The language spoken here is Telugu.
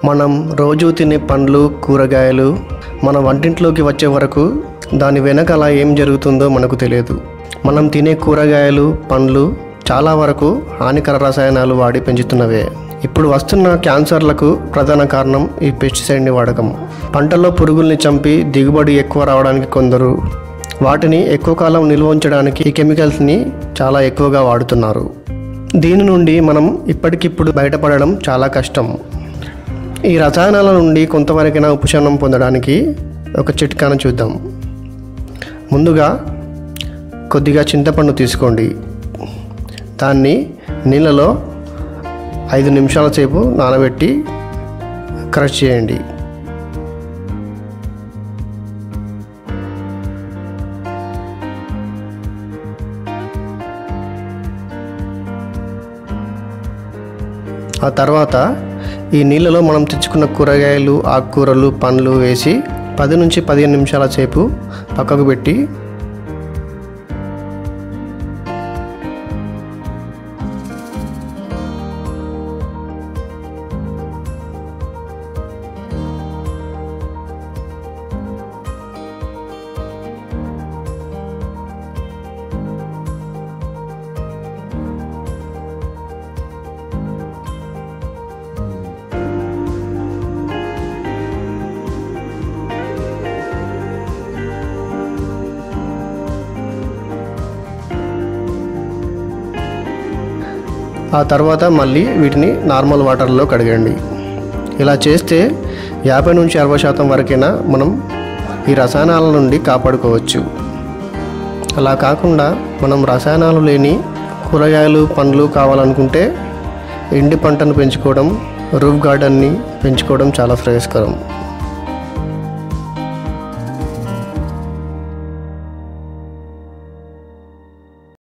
మనం రోజు తినే పండ్లు కూరగాయలు మన వంటింట్లోకి వచ్చే వరకు దాని వెనకాల ఏం జరుగుతుందో మనకు తెలియదు మనం తినే కూరగాయలు పండ్లు చాలా వరకు హానికర రసాయనాలు వాడి పెంచుతున్నవే ఇప్పుడు వస్తున్న క్యాన్సర్లకు ప్రధాన కారణం ఈ పెస్టిసైడ్ని వాడకం పంటల్లో పురుగుల్ని చంపి దిగుబడి ఎక్కువ రావడానికి కొందరు వాటిని ఎక్కువ కాలం నిల్వ ఉంచడానికి ఈ కెమికల్స్ని చాలా ఎక్కువగా వాడుతున్నారు దీని నుండి మనం ఇప్పటికిప్పుడు బయటపడడం చాలా కష్టం ఈ రసాయనాల నుండి కొంతవరకైనా ఉపశమనం పొందడానికి ఒక చిట్కాను చూద్దాం ముందుగా కొద్దిగా చింతపండు తీసుకోండి దాన్ని నీళ్ళలో ఐదు నిమిషాల సేపు నానబెట్టి క్రష్ చేయండి ఆ తర్వాత ఈ నీళ్ళలో మనం తెచ్చుకున్న కూరగాయలు ఆకుకూరలు పండ్లు వేసి పది నుంచి పదిహేను నిమిషాల సేపు పక్కకు పెట్టి ఆ తర్వాత మళ్ళీ వీటిని నార్మల్ వాటర్లో కడగండి ఇలా చేస్తే యాభై నుంచి అరవై శాతం వరకైనా మనం ఈ రసాయనాల నుండి కాపాడుకోవచ్చు అలా కాకుండా మనం రసాయనాలు లేని కూరగాయలు పండ్లు కావాలనుకుంటే ఎండి పంటను పెంచుకోవడం రూఫ్ గార్డెన్ని పెంచుకోవడం చాలా శ్రేయస్కరం